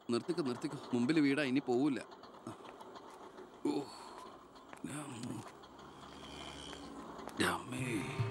നിർത്തിക്കോ നിർത്തിക്കോ മുമ്പിൽ വീടാ ഇനി പോവില്ല ഓ രാമോ. രാമേ.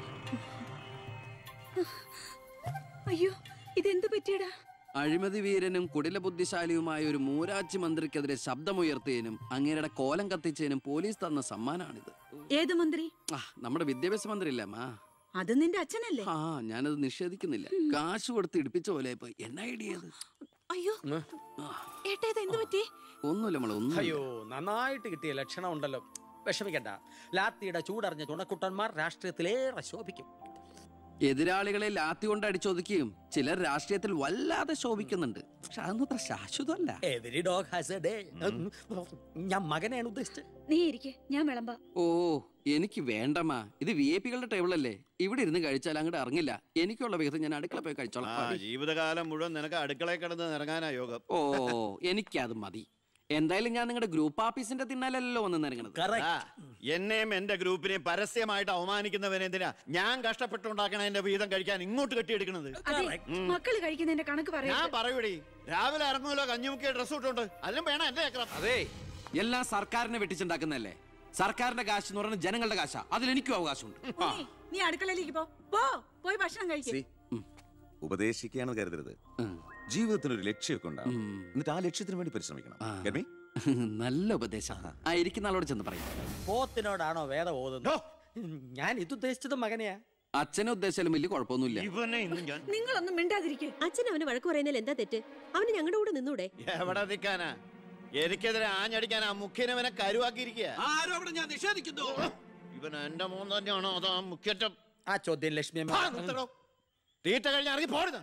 അയ്യോ ഇതെന്ത് പറ്റിയടാ അഴിമതി വീരനും കുടില ബുദ്ധിശാലിയുമായ ഒരു മൂരാച്ചി മന്ത്രിക്കെതിരെ ശബ്ദമുയർത്തിയതിനും അങ്ങേരുടെ കോലം കത്തിച്ചതിനും പോലീസ് തന്ന സമ്മാനാണിത് ഏത് മന്ത്രി ആ നമ്മുടെ വിദ്യാഭ്യാസ മന്ത്രി ഇല്ലേ അമ്മ അത് നിന്റെ അച്ഛനല്ലേ ആ ഞാനത് നിഷേധിക്കുന്നില്ല കാശ് കൊടുത്ത് ഇടിപ്പിച്ച പോലെ ഇപ്പൊ എന്നാ ഐഡിയത് അയ്യോ ഏട്ടാ ഇത് എന്ത് പറ്റി ഒന്നുമില്ല മോളെ ഒന്നും അയ്യോ നന്നായിട്ട് കിട്ടിയ ലക്ഷണം ഉണ്ടല്ലോ വിഷമിക്കണ്ട ലാത്തിയുടെ ചൂടറിഞ്ഞ തുണക്കുട്ടന്മാർ രാഷ്ട്രീയത്തിലേറെ ശോഭിക്കും എതിരാളികളെ ലാത്തി കൊണ്ട് അടിച്ചൊതുക്കിയും ചിലർ രാഷ്ട്രീയത്തിൽ വല്ലാതെ ശോഭിക്കുന്നുണ്ട് പക്ഷെ അതൊന്നും അത്ര ശാശ്വതമല്ല every dog has a day ഞാൻ മകനെയാണ് ഉദ്ദേശിച്ചത് നീ ഇരിക്കെ ഞാൻ വിളമ്പാ ഓ എനിക്ക് വേണ്ടമ്മാ ഇത് വി ഐ പികളുടെ ടേബിളല്ലേ ഇവിടെ ഇരുന്ന് കഴിച്ചാൽ അങ്ങോട്ട് ഇറങ്ങില്ല എനിക്കുള്ള വിഹിതം ഞാൻ അടുക്കള പോയി ആ കഴിച്ചോളാം ജീവിതകാലം മുഴുവൻ നിനക്ക് അടുക്കളയിൽ കിടന്ന് ഇറങ്ങാനാ യോഗം ഓ എനിക്കത് മതി എന്തായാലും ഞാൻ നിങ്ങളുടെ ഗ്രൂപ്പ് ആഫീസിന്റെ തിന്നാലല്ലോ വന്ന് നിറങ്ങണത് ആ, എന്നെയും എന്റെ ഗ്രൂപ്പിനെയും പരസ്യമായിട്ട് അവമാനിക്കുന്നവനെന്തിനാ ഞാൻ കഷ്ടപ്പെട്ടുണ്ടാക്കണ എന്റെ വീതം കഴിക്കാൻ ഇങ്ങോട്ട് കെട്ടിയെടുക്കണത് അതെ മക്കള് കഴിക്കുന്നതിന്റെ കണക്ക് പറയാ ഞാൻ പറയൂടി രാവിലെ ഇറങ്ങുമല്ലോ കഞ്ഞുമുക്കിയ ഡ്രസ് ഇട്ടുണ്ട് അതിലും വേണം എന്റെ ചക്രം അതെ എല്ലാം സർക്കാരിനെ വെട്ടിച്ചുണ്ടാക്കുന്നല്ലേ സർക്കാരിന്റെ കാശ് എന്ന് പറയുന്നത് ജനങ്ങളുടെ കാശാ അതിൽ എനിക്കും അവകാശമുണ്ട് ഉണ്ണി, നീ അടുക്കളയിലേക്ക് പോ പോ പോയി ഭക്ഷണം കഴിക്കേ ഉപദേശിക്കുകയാണ് കരുതരുത് ജീവിതത്തിന് ഒരു ലക്ഷ്യമൊക്കെ ഉണ്ടാവും എന്നിട്ട് ആ ലക്ഷ്യത്തിന് വേണ്ടി പരിശ്രമിക്കണം Get me? നല്ല ഉപദേശം ആ ഇരിക്കുന്ന ആളോട് ചെന്ന് പറയും പോത്തിനോടാണോ വേദം ഓതുന്നത് ഞാൻ ഇത് ഉദ്ദേശിച്ചത് മകനെയാ അച്ഛനെ ഉദ്ദേശിച്ചാലും വലിയ കുഴപ്പമൊന്നുമില്ല ഇവനെ ഇന്ന് ഞാൻ നിങ്ങളൊന്നും മിണ്ടാതിരിക്കെ അച്ഛൻ അവന് വഴക്ക് പറയുന്നതിൽ എന്താ തെറ്റ് അവന് ഞങ്ങളുടെ കൂടെ നിന്നൂടെ എവിടെ നിൽക്കാനാ എനിക്കെതിരെ ആഞ്ഞടിക്കാൻ ആ മുഖ്യനവനെ കരുവാക്കിയിരിക്കുക ആരോപണം ഞാൻ നിഷേധിക്കുന്നു ഇവൻ എന്റെ മോൻ തന്നെയാണോ അതോ ആ മുഖ്യറ്റം ആ ചോദ്യം ലക്ഷ്മി അമ്മ. ആ, നിർത്തടോ. തീറ്റ കഴിഞ്ഞ് ഇറങ്ങി പോരുന്ന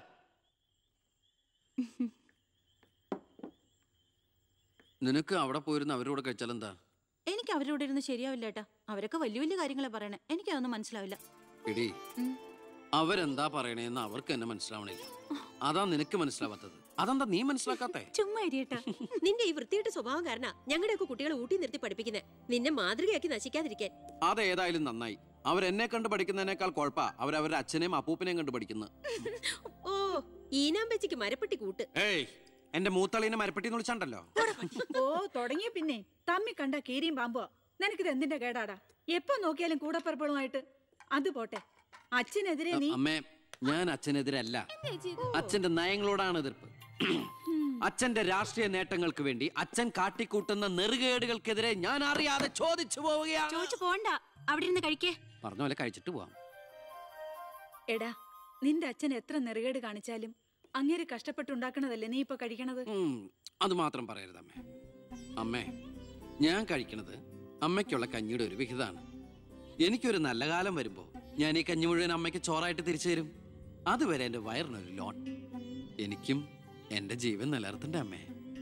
നിനക്ക് അവിടെ പോയിരുന്ന അവരുടെ കൂടെ കഴിച്ചാൽ എന്താ എനിക്ക് അവരോട് ഇരുന്ന് ശരിയാവില്ല ഏട്ടാ അവരൊക്കെ വലിയ വലിയ കാര്യങ്ങളെ പറയണേ എനിക്കതൊന്നും മനസ്സിലാവില്ല എടി അവരെന്താ പറയണേന്ന് അവർക്ക് എന്നെ മനസ്സിലാവണില്ല അതാ നിനക്ക് മനസ്സിലാവാത്തത് അതെന്താ നീ മനസ്സിലാക്കാത്തെ ചുമ്മാ ഇരിയേട്ടാ നിന്റെ ഈ വൃത്തിയുടെ സ്വഭാവം കാരണം ഞങ്ങളുടെയൊക്കെ കുട്ടികളെ ഊട്ടി നിർത്തി പഠിപ്പിക്കുന്നത് നിന്നെ മാതൃകയാക്കി നശിക്കാതിരിക്കാൻ അതേതായാലും നന്നായി അവരെന്നെ കണ്ട് പഠിക്കുന്നതിനേക്കാൾ കുഴപ്പാ അവരവരുടെ അച്ഛനെയും അപ്പൂപ്പനെയും കണ്ട് പഠിക്കുന്നത് ഓ ഈനാമ്പച്ചിക്ക് മരപ്പെട്ടി കൂട്ട് ഏയ് എന്റെ മൂത്തളീനെ മരപ്പെട്ടി എന്ന് വിളിച്ചാണ്ടല്ലോ ഓ തുടങ്ങിയ പിന്നെ തമ്മി കണ്ട കീരിയും പാമ്പോ നിനക്കിത് എന്തിന്റെ കേടാടാ എപ്പോ നോക്കിയാലും കൂടപ്പറപ്പളുമായിട്ട് അത് പോട്ടെ അച്ഛനെതിരെ നീ അമ്മേ ഞാൻ അച്ഛനെതിരല്ല അച്ഛന്റെ നയങ്ങളോടാണ് എതിർപ്പ് അച്ഛന്റെ രാഷ്ട്രീയ നേട്ടങ്ങൾക്ക് വേണ്ടി അച്ഛൻ കാട്ടിക്കൂട്ടുന്ന നെറുകേടുകൾക്കെതിരെ ഞാൻ അറിയാതെ ചോദിച്ചു പോവുകയാണ് ചോദിച്ചു പോണ്ട അവിടെ ഇരുന്ന് കഴിക്കേ പറഞ്ഞ പോലെ കഴിച്ചിട്ട് പോവാം എടാ നിന്റെ അച്ഛൻ എത്ര നെറുകേട് കാണിച്ചാലും അങ്ങേര് കഷ്ടപ്പെട്ടുണ്ടാക്കണതല്ലേ നീ ഇപ്പൊ കഴിക്കണത് ഉം, അത് മാത്രം പറയരുത് അമ്മേ അമ്മേ ഞാൻ കഴിക്കണത് അമ്മയ്ക്കുള്ള കഞ്ഞിയുടെ ഒരു വിഹിതമാണ് എനിക്കൊരു നല്ല കാലം വരുമ്പോ ഞാൻ ഈ കഞ്ഞി മുഴുവൻ അമ്മയ്ക്ക് ചോറായിട്ട് തിരിച്ചു തരും അതുവരെ എന്റെ വയറിനൊരു ലോൺ എനിക്കും എന്റെ ജീവൻ നിലനിർത്തണ്ടേ അമ്മേ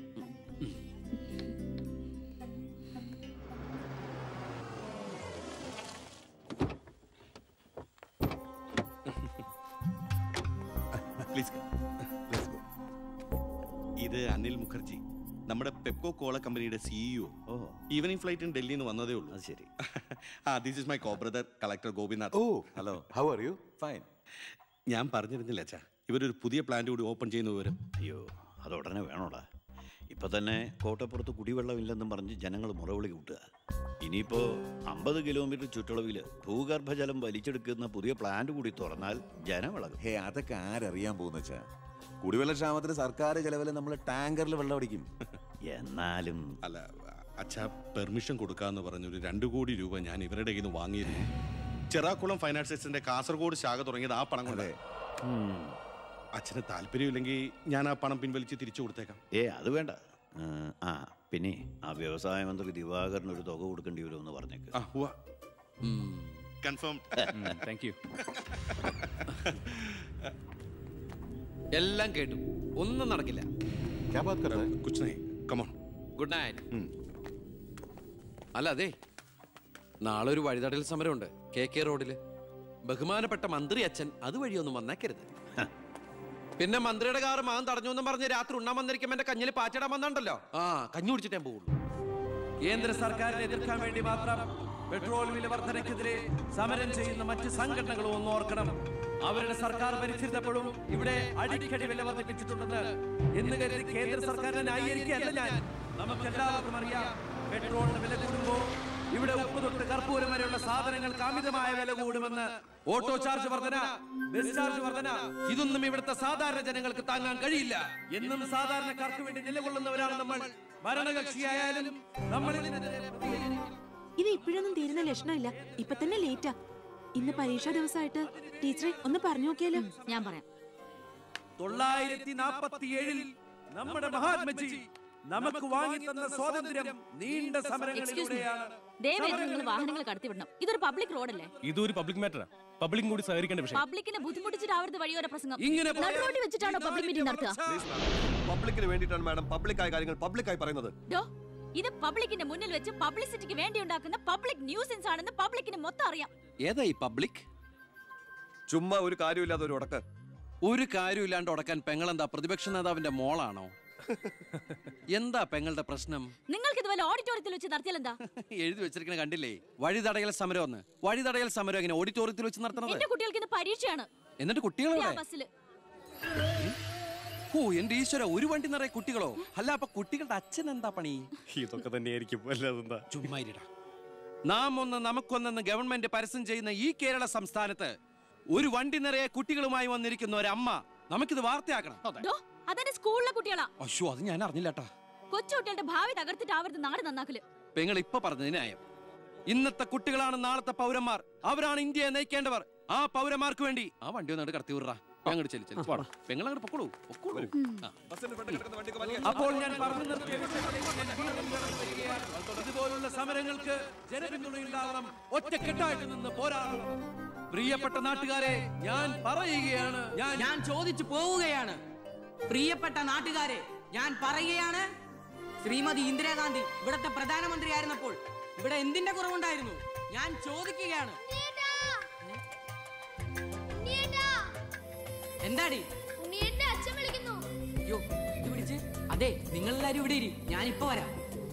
പ്ലീസ് ഇത് അനിൽ മുഖർജി നമ്മുടെ പെപ്കോ കോള കമ്പനിയുടെ സിഇഒ ഈവനിങ് ഫ്ലൈറ്റിന് ഡൽഹിയിൽ നിന്ന് വന്നതേ ഉള്ളൂ ശരി ആ this is my co brother collector Gopinath oh hello how are you fine ഞാൻ പറഞ്ഞിരുന്നില്ല അച്ഛാ ഇവരൊരു പുതിയ പ്ലാന്റ് കൂടി ഓപ്പൺ ചെയ്യുന്ന വിവരം അയ്യോ അത് ഉടനെ വേണോടാ ഇപ്പൊ തന്നെ കോട്ടപ്പുറത്ത് കുടിവെള്ളമില്ലെന്നും പറഞ്ഞ് ജനങ്ങൾ മുറവിളി കൂട്ടുക ഇനിയിപ്പോ അമ്പത് കിലോമീറ്റർ ചുറ്റളവിൽ ഭൂഗർഭജലം വലിച്ചെടുക്കുന്ന പുതിയ പ്ലാന്റ് കൂടി തുറന്നാൽ ജനമിളകും ഹേ അതൊക്കെ ആരറിയാൻ പോകുന്ന വെച്ചാ കുടിവെള്ള ക്ഷാമത്തിന് സർക്കാർ ചെലവിൽ നമ്മൾ ടാങ്കറിൽ വെള്ളം അടിക്കും എന്നാലും അല്ല അച്ഛാ പെർമിഷൻ കൊടുക്കാന്ന് പറഞ്ഞ ഒരു രണ്ടു കോടി രൂപ ഞാൻ ഇവരുടെ കയ്യിൽ നിന്ന് വാങ്ങിയിരുന്നു ചെറാക്കുളം ഫൈനാൻസേഴ്സിന്റെ കാസർഗോഡ് ശാഖ തുടങ്ങിയത് ആ പണം കൊണ്ട് അച്ഛന് താല്പര്യമില്ലെങ്കിൽ ഞാൻ ആ പണം പിൻവലിച്ച് തിരിച്ചു കൊടുത്തേക്കാം ഏ അത് വേണ്ട ആ, ആ പിന്നെ ആ വ്യവസായ മന്ത്രി ദിവാകരന് ഒരു തുക കൊടുക്കേണ്ടി വരുമെന്ന് പറഞ്ഞേക്ക് ആ ഉവ്വ. കൺഫേം താങ്ക് യു എല്ലാം കേട്ടു ഒന്നും നടക്കില്ല ഗുഡ് നൈറ്റ് അല്ല അതെ നാളെ ഒരു വഴിതടൽ സമരമുണ്ട് കെ കെ റോഡില് ബഹുമാനപ്പെട്ട മന്ത്രി അച്ഛൻ അതുവഴി ഒന്നും വന്നേക്കരുത് പിന്നെ മന്ത്രിയുടെ കാറ് മാൻ തടഞ്ഞു എന്നും പറഞ്ഞ് രാത്രി ഉണ്ണാൻ വന്നിരിക്കുമ്പോ എന്റെ കഞ്ഞിൽ പാറ്റിടാൻ വന്നുണ്ടല്ലോ ആ കഞ്ഞി കുടിച്ചിട്ടേ പോകുള്ളൂ കേന്ദ്ര സർക്കാരിനെ എതിർക്കാൻ വേണ്ടി മാത്രം പെട്രോൾ വില വർധനയ്ക്കെതിരെ സമരം ചെയ്യുന്ന മറ്റ് സംഘടനകളും ഒന്ന് ഓർക്കണം അവരുടെ സർക്കാർ ഭരിച്ചിരുന്നപ്പോഴും ഇവിടെ അടിക്കടി വില വർദ്ധിപ്പിച്ചിട്ടുണ്ടെന്ന് എന്ന് കരുതി കേന്ദ്ര സർക്കാരിനെ ന്യായീകരിക്കുകയല്ല ഞാൻ നമുക്ക് എല്ലാവർക്കും അറിയാം പെട്രോളിന് വില കൂടുമ്പോ ഇവിടെ ഉപ്പ് തൊട്ട് കർപ്പൂരം വരെയുള്ള സാധനങ്ങൾക്ക് അമിതമായ വില കൂടുമെന്ന് ഓട്ടോ ചാർജ് വർധന ബസ് ചാർജ് വർധന ഇതൊന്നും ഇവിടുത്തെ സാധാരണ ജനങ്ങൾക്ക് താങ്ങാൻ കഴിയില്ല എന്നും സാധാരണക്കാർക്ക് വേണ്ടി നിലകൊള്ളുന്നവരാണ് നമ്മൾ ഭരണകക്ഷിയായാലും നമ്മൾ ഇതിനെതിരെ പ്രതികരിക്കും. ഇത് ഇപ്പോഴൊന്നും തീരുന്ന ലക്ഷണമില്ല ഇപ്പൊ തന്നെ ലേറ്റാ ഇന്ന് പരീക്ഷാ ദിവസമായിട്ട് ടീച്ചറെ ഒന്ന് പറഞ്ഞു നോക്കിയാലോ ഞാൻ പറയാം തൊള്ളായിരത്തി നാൽപ്പത്തി ഏഴിൽ നമ്മുടെ മഹാത്മജി നമുക്ക് വാങ്ങിത്തന്ന സ്വാതന്ത്ര്യം നീണ്ട സമരങ്ങളിലൂടെയാണ് ദയവായി നിങ്ങൾ വാഹനങ്ങൾ കടത്തിവിടണം ഇതൊരു പബ്ലിക് റോഡല്ലേ ഇതൊരു പബ്ലിക് മാറ്ററാ പബ്ലിക്കും കൂടി സഹകരിക്കേണ്ട വിഷയം പബ്ലിക്കിനെ ബുദ്ധിമുട്ടിച്ചിട്ടാവരുത് വഴിയോര പ്രസംഗം ഇങ്ങനെ നടുറോഡിൽ വെച്ചിട്ടാണോ പബ്ലിക് മീറ്റിംഗ് നടത്തുക പബ്ലിക്കിന് വേണ്ടിയിട്ടാണ് മാഡം പബ്ലിക്കായ കാര്യങ്ങൾ പബ്ലിക്കായി പറയുന്നത് ഡോ ഇത് പബ്ലിക്കിന്റെ മുന്നിൽ വെച്ച് പബ്ലിസിറ്റിക്ക് വേണ്ടി ഉണ്ടാക്കുന്ന പബ്ലിക് ന്യൂസൻസ് ആണെന്ന് പബ്ലിക്കിന് മൊത്തം അറിയാം ഏതാ ഈ പബ്ലിക് ചുമ്മാ ഒരു കാര്യമില്ലാതെ ഒരു ഉടക്ക് ഒരു കാര്യമില്ലാണ്ട് ഉടക്കാൻ പെങ്ങളെന്താ പ്രതിപക്ഷ നേതാവിന്റെ മോളാണോ എന്താ പെങ്ങളുടെ പ്രശ്നം നിങ്ങൾക്ക് ഇതുപോലെ ഓഡിറ്റോറിയത്തിൽ വെച്ച് നടത്തിയാൽ എന്താ എഴുതി വെച്ചിരിക്കണ കണ്ടില്ലേ വഴിതടയൽ സമരം ഒന്ന് വഴിതടയൽ സമരം എങ്ങനെ ഓഡിറ്റോറിയത്തിൽ വെച്ച് നടത്തണത് എന്റെ കുട്ടികൾക്ക് ഇന്ന് പരീക്ഷയാണ് എന്നിട്ട് കുട്ടികളോടെ ഞാൻ ബസ്സില് ഓ എന്റെ ഈശ്വര ഒരു വണ്ടി നിറയെ കുട്ടികളോ അല്ല അപ്പൊ കുട്ടികളുടെ അച്ഛൻ എന്താ പണി ഇതൊക്കെ തന്നെയായിരിക്കും അല്ലാതെന്താ ചുമ്മാരിടാ നാം ഒന്ന് നമുക്കൊന്നെന്ന് ഗവൺമെന്റ് പരസ്യം ചെയ്യുന്ന ഈ കേരള സംസ്ഥാനത്ത് ഒരു വണ്ടി നിറയെ കുട്ടികളുമായി വന്നിരിക്കുന്ന ഒരമ്മ നമുക്കിത് വാർത്തയാക്കണം ഡോ അതെന്റെ സ്കൂളിലെ കുട്ടികളാ അയ്യോ അത് ഞാൻ അറിഞ്ഞില്ലട്ടാ കൊച്ചുകുട്ടികളുടെ ഭാവി തകർത്തിട്ടാവരുത് നാട് നന്നാക്കല് പെങ്ങൾ ഇപ്പൊ പറഞ്ഞത് ന്യായം ഇന്നത്തെ കുട്ടികളാണ് നാളത്തെ പൗരന്മാർ അവരാണ് ഇന്ത്യയെ നയിക്കേണ്ടവർ ആ പൗരന്മാർക്ക് വേണ്ടി ആ വണ്ടി ഒന്നാണ്ട് കടത്തി വിടറാ അങ്ങോട്ട് ചെല്ലു ചെല്ലു പെങ്ങൾ അങ്ങോട്ട് പൊക്കോളൂ പൊക്കോളൂ ആ. അപ്പോൾ ഞാൻ പറഞ്ഞു നിർത്തിയ വിഷയത്തിലേക്ക് ഞാൻ വീണ്ടും കടന്നു വരികയാണ്. ഇതുപോലുള്ള സമരങ്ങൾക്ക് ജനപിന്തുണയുണ്ടാകണം ഒറ്റക്കെട്ടായിട്ട് നിന്ന് പോരാടണം പ്രിയപ്പെട്ട നാട്ടുകാരെ ഞാൻ പറയുകയാണ് ഞാൻ ഞാൻ ചോദിച്ചു പോവുകയാണ് പ്രിയപ്പെട്ട നാട്ടുകാരെ ഞാൻ പറയുകയാണ് ശ്രീമതി ഇന്ദിരാഗാന്ധി ഇവിടത്തെ പ്രധാനമന്ത്രിയായിരുന്നപ്പോൾ ഇവിടെ എന്തിന്റെ കുറവുണ്ടായിരുന്നു ഞാൻ ചോദിക്കുകയാണ് എന്താടി അച്ഛൻ വിളിക്കുന്നു അയ്യോ ഇത് പിടിച്ച് അതെ നിങ്ങൾ എല്ലാരും ഇവിടെ ഇരി ഞാൻ ഇപ്പൊ വരാം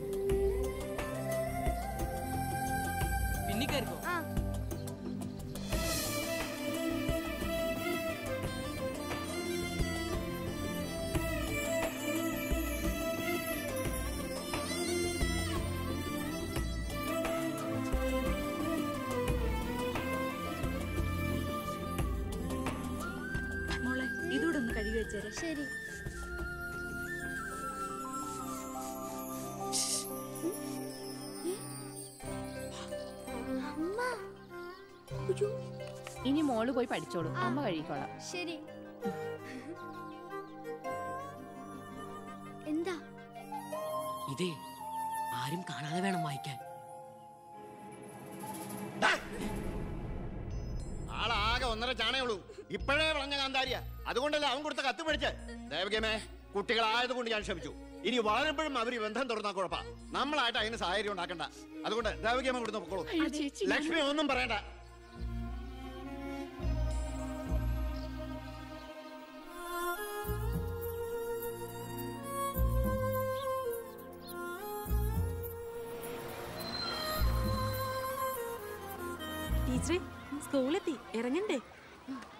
പിന്നെ കയറിക്കോ മോളെ ഇതൂടെ ഒന്ന് കഴുകി വെച്ചേരെ ശരി ഇനി മോള് പോയി പഠിച്ചോളൂ അമ്മ കഴിക്കോളാം ശരി എന്താ ഇതേ ആരും കാണാതെ വേണം വായിക്കാൻ ആളാകെ ഒന്നര ചാണേ ഉള്ളൂ ഇപ്പോഴേ വളഞ്ഞ കാന്താരിയ അതുകൊണ്ടല്ലേ അവൻ കൊടുത്ത കത്ത് പഠിച്ച് ദേവകമേ കുട്ടികളായതുകൊണ്ട് ഞാൻ ക്ഷമിച്ചു ഇനി വളരുമ്പോഴും അവർ ഈ ബന്ധം തുറന്നാ കുഴപ്പാ നമ്മളായിട്ട് അതിന് സാഹചര്യം ഉണ്ടാക്കണ്ട അതുകൊണ്ട് ദേവകമ്മ ഇവിടുന്ന് പൊക്കോളൂ അയ്യോ, ചേച്ചി, ഞാൻ- ലക്ഷ്മി ഒന്നും പറയണ്ട ടീച്ചറെ സ്കൂളെത്തി ഇറങ്ങണ്ടേ